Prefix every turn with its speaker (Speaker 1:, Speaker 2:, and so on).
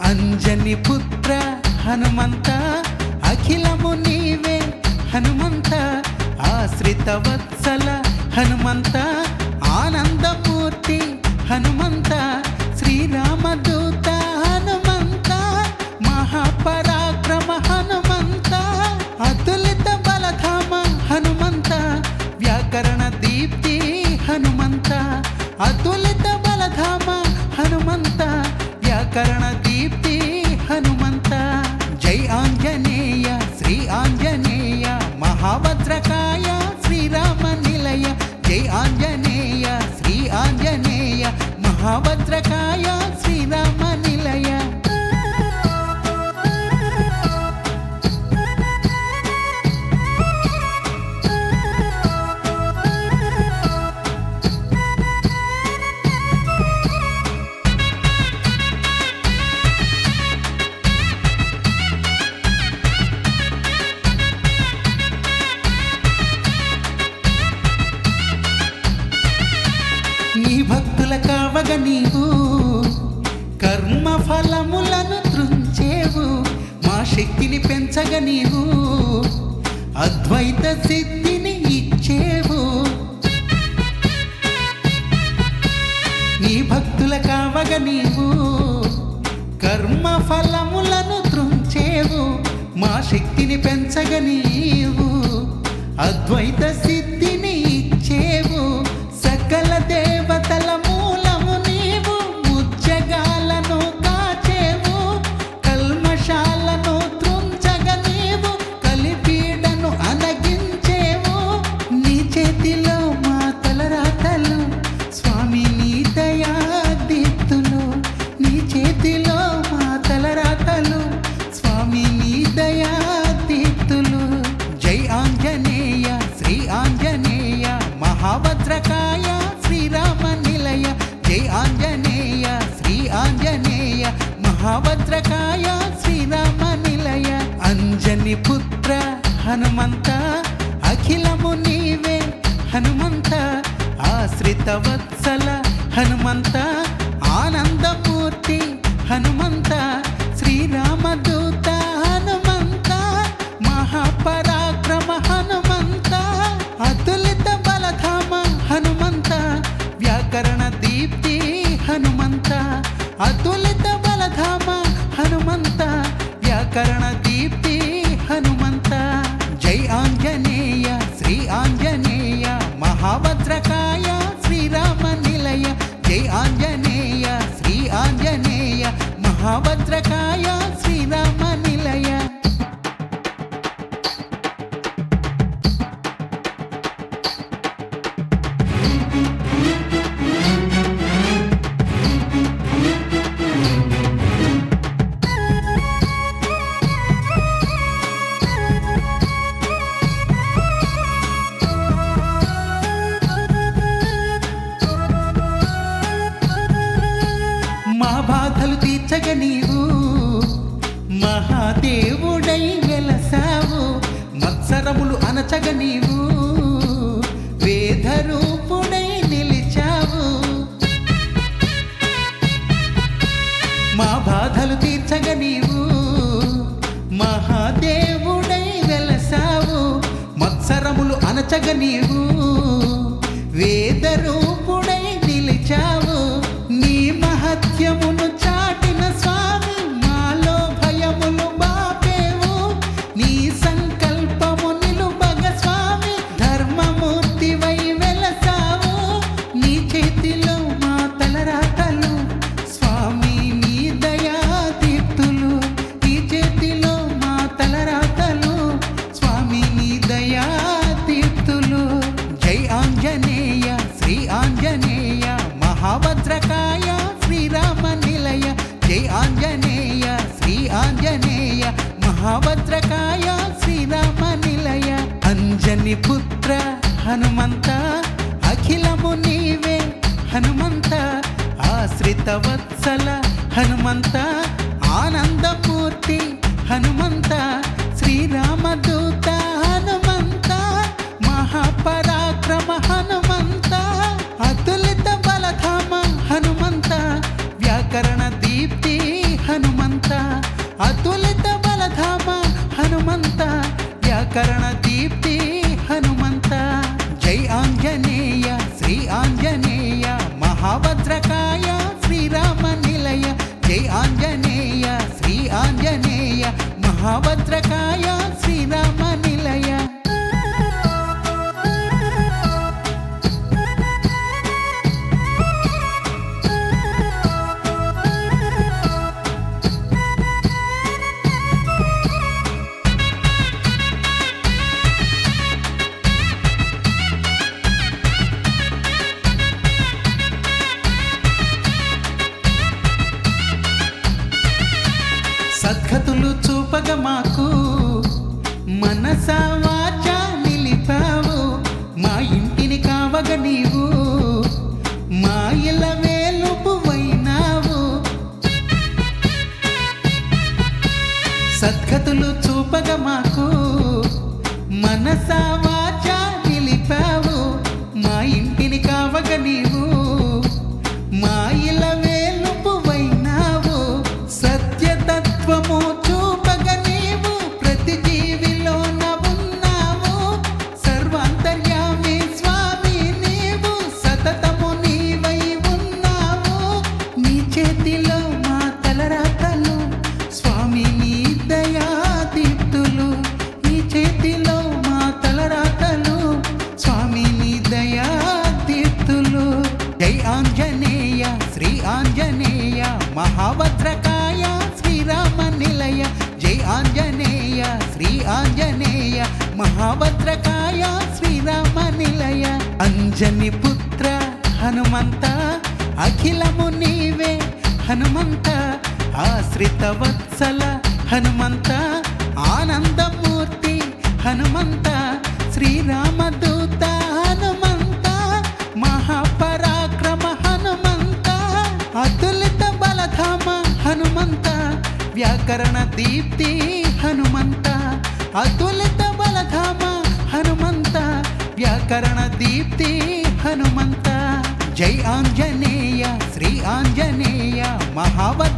Speaker 1: అంజని పుత్ర హనుమంత అఖిలము నీవే హనుమంత ఆశ్రిత వత్సల హనుమంత ఆనందమూర్తి హనుమంత శ్రీరామదూత హనుమంత మహాపరాక్రమ హనుమంత అతులిత బలధామ హనుమంత వ్యాకరణ దీప్తి హనుమంత అతులిత బలధామ హనుమంత వ్యాకరణ దీప్తి హనుమంత జై ఆంజనేయ శ్రీ ఆంజనేయ మహాభద్రకాయ శ్రీరామ నిలయ జై ఆంజనేయ శ్రీ ఆంజనేయ మహాభద్రకాయ శ్రీరామ నిలయ నీ భక్తుల కావగ నీవు కర్మ ఫలములను త్రుంచేవు మా శక్తిని పెంచగ నీవు అద్వైత సిద్ధిని ఇచ్చేవు నీ భక్తుల కావగ నీవు కర్మ ఫలములను త్రుంచేవు మా శక్తిని పెంచగ నీవు అద్వైత సిద్ధిని ఇచ్చేవు సకల దేవతల మూలము నీవు ముచ్చగాలను కాచేవు కల్మషాలను త్రుంచగ నీవు కలిపీడను అనగించేవు నీ చేతిలో మా తలరాతలు స్వామి నీ దయా దీప్తులు నీ చేతిలో మా తలరాతలు స్వామి నీ దయా దీప్తులు జై ఆంజనేయ శ్రీ ఆంజనేయ మహాభద్రకాయ శ్రీరామ నిలయ జై ఆంజనేయ శ్రీ ఆంజనేయ మహాభద్రకాయ శ్రీరామ నిలయ అంజని పుత్ర హనుమంత అఖిలము నీవే హనుమంత ఆశ్రిత వత్సల హనుమంత ఆనందమూర్తి హనుమంత శ్రీరామదూత హనుమంత మహాపరాక్రమ హనుమంత అతులిత బలధామ హనుమంత వ్యాకరణ దీప్తి హనుమంత అతులిత బలధామ హనుమంత వ్యాకరణ దీప్తి హనుమంత జై ఆంజనేయ శ్రీ ఆంజనేయ మహాభద్రకాయ శ్రీరామ నిలయ జై ఆంజనేయ శ్రీ ఆంజనేయ మహాభద్రకాయ శ్రీరామ నిలయ మా బాధలు తీర్చగ నీవు మహాదేవుడై వెలసావు మత్సరములు అనచగ నీవు వేదరూపుడై నిలిచావు మా బాధలు తీర్చగ నీవు మహాదేవుడై వెలసావు మత్సరములు అనచగ నీవు వేదరూపుడై నిలిచావు నీ మహత్యమును చాటిన స్వామి మాలో భయములు బాపేవు నీ సంకల్పము నిలుబగ స్వామి ధర్మమూర్తివై వెలసావు నీ చేతిలో మా తలరాతలు స్వామి నీ దయా దీప్తులు నీ చేతిలో మా తలరాతలు స్వామి నీ దయా దీప్తులు జై ఆంజనేయ శ్రీ ఆంజనేయ మహాభద్రకాయ శ్రీరామ నిలయ జై ఆంజనేయ శ్రీ ఆంజనేయ మహాభద్రకాయ శ్రీరామ నిలయ అంజని పుత్ర హనుమంత అఖిలము నీవే హనుమంత ఆశ్రిత వత్సల హనుమంత ఆనందమూర్తి హనుమంత శ్రీరామదూత హనుమంత మహాపరాక్రమ హనుమంత అతులిత బలధామ హనుమంత వ్యాకరణ దీప్తి హనుమంత అతులిత బలధామ హనుమంత వ్యాకరణ దీప్తి హనుమంత జై ఆంజనేయ శ్రీ ఆంజనేయ మహాభద్రకాయ శ్రీరామ నిలయ జై ఆంజనేయ శ్రీ ఆంజనేయ మహాభద్రకాయ శ్రీరామ నిలయ సద్గతులు చూపగ మాకు మనస వాచ నిలిపావు మా ఇంటిని కావగ నీవు మా ఇల వేలుపువైనావు సద్గతులు చూపగ మాకు మనస వాచ నిలిపావు మా ఇంటిని కావగ నీవు మా ఇల వేలుపువైనావు సత్యతత్వము చూపగ నీవు ప్రతి జీవిలోన ఉన్నావు సర్వాంతర్యామి స్వామి నీవు సతతము నీవై ఉన్నావు నీ చేతిలో మా తలరాతలు స్వామి నీ దయా దీప్తులు నీ చేతిలో మా తలరాతలు స్వామి నీ దయా దీప్తులు జై ఆంజనేయ శ్రీ ఆంజనేయ మహాభద్రకాయ శ్రీరామ నిలయ జై ఆంజనేయ శ్రీ ఆంజనేయ మహాభద్రకాయ శ్రీరామ నిలయ అంజని పుత్ర హనుమంత అఖిలము నీవే హనుమంత ఆశ్రిత వత్సల హనుమంత ఆనందమూర్తి హనుమంత శ్రీరామదూత హనుమంత మహాపరాక్రమ హనుమంత అతులిత బలధామ హనుమంత వ్యాకరణ దీప్తి హనుమంత అతులిత బలధామ హనుమంత వ్యాకరణ దీప్తి హనుమంత జై ఆంజనేయ శ్రీ ఆంజనేయ మహావత్